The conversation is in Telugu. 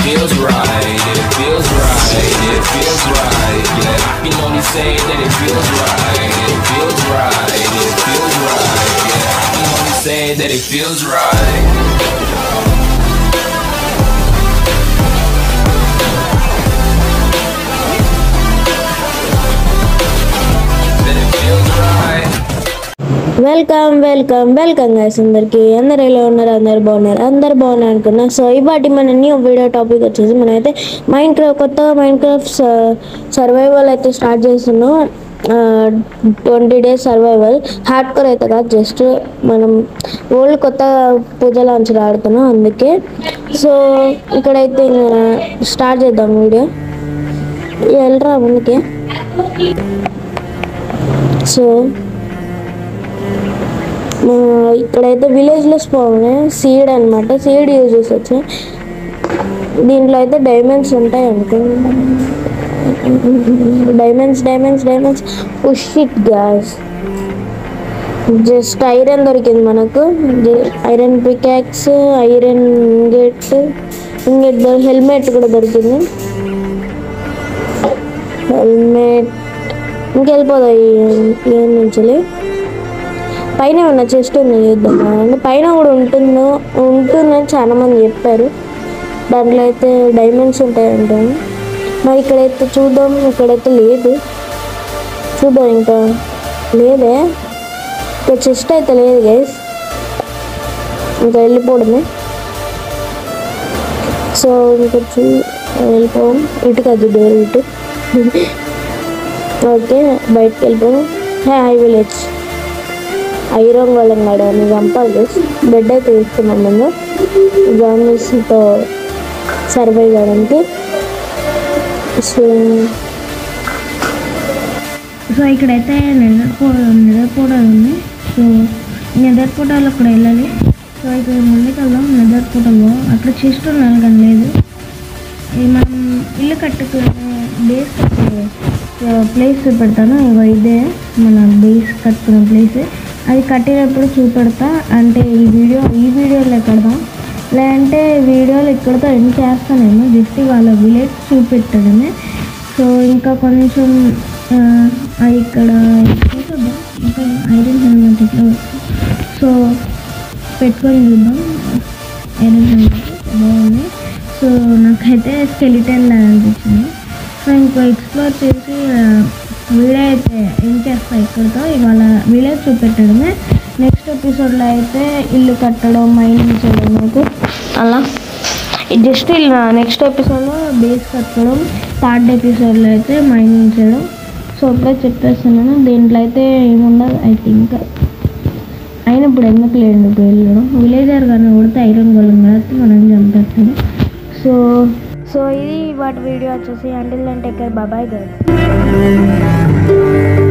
feels right, it feels right, it feels right. Yeah, I can only say that it feels right, it feels right, it feels right. Yeah, I can only say that it feels right. That it feels right. Welcome welcome welcome guys అందరికి అందరు ఎలా ఉన్నారు అందరు బాగున్నారు అందరు బాగున్నారు అనుకున్నా సో ఇవాటి మన న్యూ వీడియో టాపిక్ వచ్చేసి మనమైతే మైండ్ క్రాఫ్ట్ కొత్తగా మైండ్ క్రాఫ్ట్ సర్వైవల్ అయితే స్టార్ట్ చేస్తున్నాం twenty days survival hardcore అయితే కాదు జస్ట్ మనం ఓల్డ్ కొత్త పూజ లాంచ్ ఆడుతున్నాం అందుకే సో ఇక్కడైతే స్టార్ట్ చేద్దాం వీడియో వెళ్ళరా ముందుకే సో ఆ, ఇక్కడైతే విలేజ్లో స్పాన్ సీడ్ అనమాట సీడ్ యూజ్ చేసొచ్చు దీంట్లో అయితే డైమండ్స్ ఉంటాయి అనుకో diamonds diamonds diamonds push it guys just iron దొరికింది మనకు iron pickaxe iron ingot ingot helmet కూడా దొరికింది హెల్మెట్ ఇంకెళ్ళిపోదాయి ఏం నుంచి పైన ఉన్న చెస్ట్ ఉంది చూద్దాం అంటే పైన కూడా ఉంటుందో ఉంటుందని చాలా మంది చెప్పారు దాంట్లో అయితే డైమండ్స్ ఉంటాయంట మరి ఇక్కడైతే చూద్దాం ఇక్కడైతే లేదు చూద్దాం ఇంకా లేదే ఇంకా చెస్ట్ అయితే లేదు గైస్ ఇంకా వెళ్ళిపోవడమే సో ఇంకా చూ వెళ్ళిపోవడం ఇటు కాదు డోర్ ఇటు ఓకే బయటకు వెళ్ళిపోవడం హే హై విలేజ్ ఐరన్ వాళ్ళం కాడ అని చంపాలి బెడ్ అయితే తీసుకున్నాం మేము జాంబీస్తో సర్వైవ్ కావడానికి సో సో ఇక్కడైతే నెదర్ పో నెదర్ పోటల్ ఉంది సో నెదర్ పోటాలో కూడా వెళ్ళాలి సో ఇక్కడ ముందుకెళ్దాం నెదర్ పోటల్లో అక్కడ చెస్ట్ ఉన్నాను కానీ లేదు ఇది మనం ఇల్లు కట్టుకునే బేస్ కట్టుకునే ప్లేస్ పెడతాను ఇగో ఇదే మన బేస్ కట్టుకునే ప్లేస్ అది కట్టినప్పుడు చూపెడతా అంటే ఈ వీడియో ఈ వీడియోలో పెడదాం లేదంటే వీడియోలు ఎక్కడితో ఎండ్ చేస్తానేమో జస్ట్ వాళ్ళ విలేజ్ చూపెట్టడమే సో ఇంకా కొంచెం ఆ, అది ఇక్కడ చూద్దాం ఇంకా ఐరన్ హెల్మెట్ ఇట్లా సో పెట్టుకొని చూద్దాం ఐరన్ హెల్మెట్ బాగుంది సో నాకైతే స్కెలిటన్ లాగా అనిపించింది సో ఇంకో ఎక్స్ప్లోర్ చేసి ఆ, వీడియో అయితే ఏం చేస్తా ఇక్కడితో ఇవాళ వీడియో చూపెట్టడమే నెక్స్ట్ ఎపిసోడ్లో అయితే ఇల్లు కట్టడం మైనింగ్ చేయడం అయితే అలా జస్ట్ ఇలా నెక్స్ట్ ఎపిసోడ్లో బేస్ కట్టడం థర్డ్ ఎపిసోడ్లో అయితే మైనింగ్ చేయడం సో అప్పుడే చెప్పేస్తున్నాను దీంట్లో అయితే ఏముండదు ఐ థింక్ అయినా ఇప్పుడు ఎందుకు లేండి ఇప్పుడు వెళ్ళడం విలేజర్ కానీ కొడితే ఐరన్ గోళం కాబట్టి మనం చంపేస్తాము సో సో ఇది వాటి వీడియో వచ్చేసి అంటిల్ అండ్ టేకర్ బాబాయ్ గారు